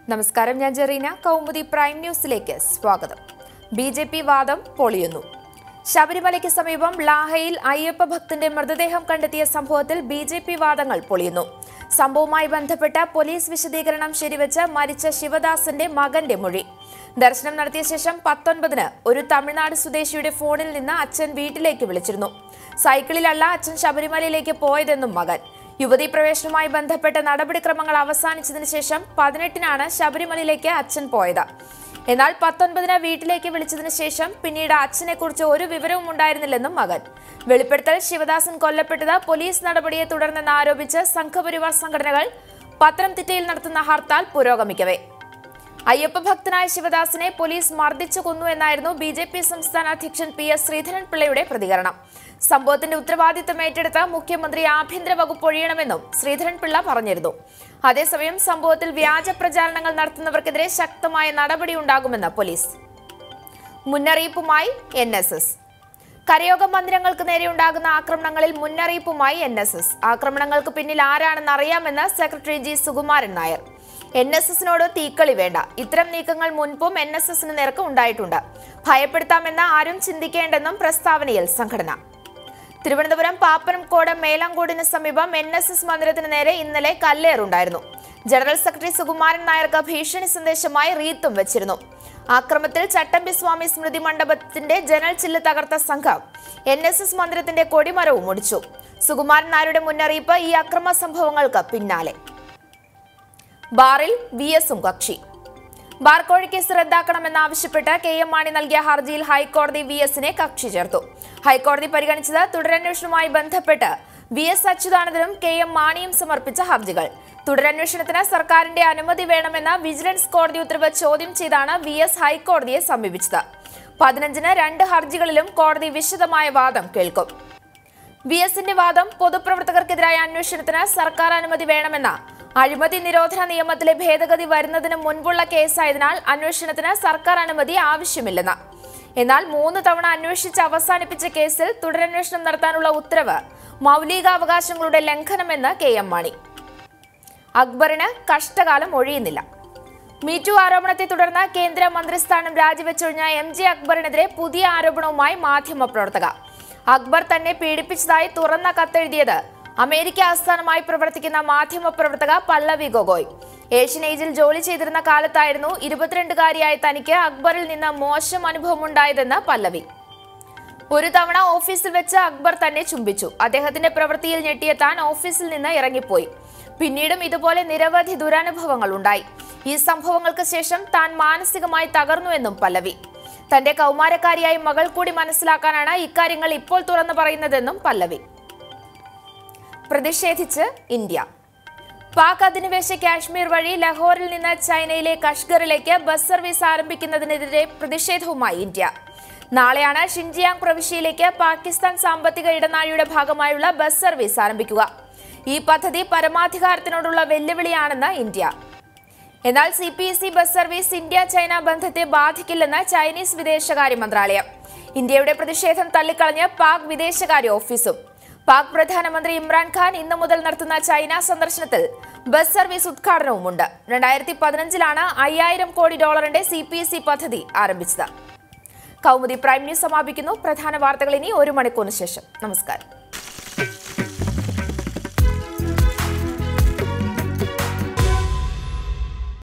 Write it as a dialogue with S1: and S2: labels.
S1: നമസ്കാരം ഞാൻ ജെറീന കൗമുദി പ്രൈം ന്യൂസിലേക്ക് സ്വാഗതം ബി ജെ പി വാദം പൊളിയുന്നു ശബരിമലയ്ക്ക് സമീപം ലാഹയിൽ അയ്യപ്പ ഭക്തന്റെ മൃതദേഹം കണ്ടെത്തിയ സംഭവത്തിൽ ബി ജെ പി വാദങ്ങൾ പൊളിയുന്നു സംഭവവുമായി ബന്ധപ്പെട്ട പോലീസ് വിശദീകരണം ശരിവെച്ച് മരിച്ച ശിവദാസന്റെ മകന്റെ മൊഴി ദർശനം നടത്തിയ ശേഷം പത്തൊൻപതിന് ഒരു തമിഴ്നാട് സ്വദേശിയുടെ ഫോണിൽ നിന്ന് അച്ഛൻ വീട്ടിലേക്ക് വിളിച്ചിരുന്നു സൈക്കിളിലല്ല അച്ഛൻ ശബരിമലയിലേക്ക് പോയതെന്നും മകൻ യുവതീ പ്രവേശനവുമായി ബന്ധപ്പെട്ട നടപടിക്രമങ്ങൾ അവസാനിച്ചതിന് ശേഷം പതിനെട്ടിനാണ് ശബരിമലയിലേക്ക് അച്ഛൻ പോയത് എന്നാൽ പത്തൊൻപതിന് വീട്ടിലേക്ക് വിളിച്ചതിന് ശേഷം പിന്നീട് അച്ഛനെക്കുറിച്ച് ഒരു വിവരവും ഉണ്ടായിരുന്നില്ലെന്നും മകൻ വെളിപ്പെടുത്തൽ ശിവദാസൻ കൊല്ലപ്പെട്ടത് പോലീസ് നടപടിയെ തുടർന്നെന്ന് ആരോപിച്ച് സംഘപരിവാർ സംഘടനകൾ പത്തനംതിട്ടയിൽ നടത്തുന്ന ഹർത്താൽ പുരോഗമിക്കവേ അയ്യപ്പ ഭക്തനായ ശിവദാസിനെ പോലീസ് മർദ്ദിച്ചു കൊന്നു എന്നായിരുന്നു ബി ജെ പി സംസ്ഥാന അധ്യക്ഷൻ പി എസ് ശ്രീധരൻ പിള്ളയുടെ പ്രതികരണം സംഭവത്തിന്റെ ഉത്തരവാദിത്തം ഏറ്റെടുത്ത് മുഖ്യമന്ത്രി ആഭ്യന്തര വകുപ്പ് ഒഴിയണമെന്നും ശ്രീധരൻ പിള്ള പറഞ്ഞിരുന്നു അതേസമയം സംഭവത്തിൽ വ്യാജ പ്രചാരണങ്ങൾ നടത്തുന്നവർക്കെതിരെ ശക്തമായ നടപടിയുണ്ടാകുമെന്ന് പോലീസ് മുന്നറിയിപ്പുമായി എൻ എസ് എസ് കരയോഗ മന്ദിരങ്ങൾക്ക് നേരെയുണ്ടാകുന്ന ആക്രമണങ്ങളിൽ മുന്നറിയിപ്പുമായി എൻ എസ് എസ് ആക്രമണങ്ങൾക്ക് പിന്നിൽ ആരാണെന്ന് അറിയാമെന്ന് secretary G Sukumaran Nair N S എസിനോട് തീക്കളി വേണ്ട ഇത്തരം നീക്കങ്ങൾ മുൻപും എൻ എസ് എസിന് നേർക്ക് ഉണ്ടായിട്ടുണ്ട് ഭയപ്പെടുത്താമെന്ന് ആരും ചിന്തിക്കേണ്ടെന്നും പ്രസ്താവനയിൽ സംഘടന തിരുവനന്തപുരം പാപ്പനംകോട് മേലാങ്കോടിന് സമീപം എൻ എസ് എസ് മന്ദിരത്തിന് നേരെ ഇന്നലെ കല്ലേറുണ്ടായിരുന്നു ജനറൽ സെക്രട്ടറി സുകുമാരൻ നായർക്ക് ഭീഷണി സന്ദേശമായി റീത്തും വെച്ചിരുന്നു ആക്രമത്തിൽ ചട്ടമ്പി സ്വാമി സ്മൃതി മണ്ഡപത്തിന്റെ ജനൽ ചില്ല് തകർത്ത സംഘം എൻ എസ് എസ് മന്ദിരത്തിന്റെ കൊടിമരവും ഒടിച്ചു സുകുമാരൻ നായരുടെ മുന്നറിയിപ്പ് ഈ അക്രമ സംഭവങ്ങൾക്ക് പിന്നാലെ ബാറിൽ വി എസും കക്ഷി ബാർ കോഴി കേസ് റദ്ദാക്കണമെന്നാവശ്യപ്പെട്ട് കെ എം മാണി നൽകിയ ഹർജിയിൽ ഹൈക്കോടതി വി എസിനെ കക്ഷി ചേർത്തു ഹൈക്കോടതി പരിഗണിച്ചത് തുടരന്വേഷണവുമായി ബന്ധപ്പെട്ട് വി എസ് അച്യുതാനന്ദനും കെ എം മാണിയും സമർപ്പിച്ച ഹർജികൾ തുടരന്വേഷണത്തിന് സർക്കാരിന്റെ അനുമതി വേണമെന്ന വിജിലൻസ് കോടതി ഉത്തരവ് ചോദ്യം ചെയ്താണ് വി എസ് ഹൈക്കോടതിയെ സമീപിച്ചത് പതിനഞ്ചിന് രണ്ട് ഹർജികളിലും കോടതി വിശദമായ വാദം കേൾക്കും വി എസിന്റെ വാദം പൊതുപ്രവർത്തകർക്കെതിരായ അന്വേഷണത്തിന് സർക്കാർ അനുമതി വേണമെന്ന അഴിമതി നിരോധന നിയമത്തിലെ ഭേദഗതി വരുന്നതിന് മുൻപുള്ള കേസായതിനാൽ അന്വേഷണത്തിന് സർക്കാർ അനുമതി ആവശ്യമില്ലെന്ന് എന്നാൽ മൂന്ന് തവണ അന്വേഷിച്ച് അവസാനിപ്പിച്ച കേസിൽ തുടരന്വേഷണം നടത്താനുള്ള ഉത്തരവ് മൗലികാവകാശങ്ങളുടെ ലംഘനമെന്ന് കെ എം മാണി അക്ബറിന് കഷ്ടകാലം ഒഴിയുന്നില്ല മീറ്റു ആരോപണത്തെ തുടർന്ന് കേന്ദ്ര മന്ത്രിസ്ഥാനം രാജിവെച്ചൊഴിഞ്ഞ എം ജെ അക്ബറിനെതിരെ പുതിയ ആരോപണവുമായി മാധ്യമപ്രവർത്തക അക്ബർ തന്നെ പീഡിപ്പിച്ചതായി തുറന്ന കത്തെഴുതിയത് അമേരിക്ക ആസ്ഥാനമായി പ്രവർത്തിക്കുന്ന മാധ്യമപ്രവർത്തക പല്ലവി ഗൊഗോയ് ഏഷ്യൻ ഏജിൽ ജോലി ചെയ്തിരുന്ന കാലത്തായിരുന്നു ഇരുപത്തിരണ്ടുകാരിയായ തനിക്ക് അക്ബറിൽ നിന്ന് മോശം അനുഭവമുണ്ടായതെന്ന് പല്ലവി ഒരു തവണ ഓഫീസിൽ വെച്ച് അക്ബർ തന്നെ ചുംബിച്ചു അദ്ദേഹത്തിന്റെ പ്രവൃത്തിയിൽ ഞെട്ടിയ താൻ ഓഫീസിൽ നിന്ന് ഇറങ്ങിപ്പോയി പിന്നീടും ഇതുപോലെ നിരവധി ദുരനുഭവങ്ങൾ ഉണ്ടായി ഈ സംഭവങ്ങൾക്ക് ശേഷം താൻ മാനസികമായി തകർന്നുവെന്നും പല്ലവി തന്റെ കൗമാരക്കാരിയായ മകൾ കൂടി മനസ്സിലാക്കാനാണ് ഇക്കാര്യങ്ങൾ ഇപ്പോൾ തുറന്നു പറയുന്നതെന്നും പല്ലവി പ്രതിഷേധിച്ച് ഇന്ത്യ പാക് അധിനിവേശ കാശ്മീർ വഴി ലഹോറിൽ നിന്ന് ചൈനയിലെ കഷ്ഗറിലേക്ക് ബസ് സർവീസ് ആരംഭിക്കുന്നതിനെതിരെ പ്രതിഷേധവുമായി ഇന്ത്യ നാളെയാണ് ഷിൻജിയാങ് പ്രവിശ്യയിലേക്ക് പാകിസ്ഥാൻ സാമ്പത്തിക ഇടനാഴിയുടെ ഭാഗമായുള്ള ബസ് സർവീസ് ആരംഭിക്കുക ഈ പദ്ധതി പരമാധികാരത്തിനോടുള്ള വെല്ലുവിളിയാണെന്ന് ഇന്ത്യ എന്നാൽ C P S C bus service India China ബന്ധത്തെ ബാധിക്കില്ലെന്ന് ചൈനീസ് വിദേശകാര്യ മന്ത്രാലയം ഇന്ത്യയുടെ പ്രതിഷേധം തള്ളിക്കളഞ്ഞ് പാക് വിദേശകാര്യ ഓഫീസും പാക് പ്രധാനമന്ത്രി ഇമ്രാൻഖാൻ ഇന്നു മുതൽ നടത്തുന്ന ചൈന സന്ദർശനത്തിൽ ബസ് സർവീസ് ഉദ്ഘാടനവുമുണ്ട് രണ്ടായിരത്തി പതിനഞ്ചിലാണ് അയ്യായിരം കോടി ഡോളറിന്റെ സി പി എസ് സി പദ്ധതി ആരംഭിച്ചത് കൗമുദി പ്രൈം ന്യൂസ് സമാപിക്കുന്നു പ്രധാന വാർത്തകൾ ഇനി ഒരു മണിക്കൂറിന് ശേഷം നമസ്കാരം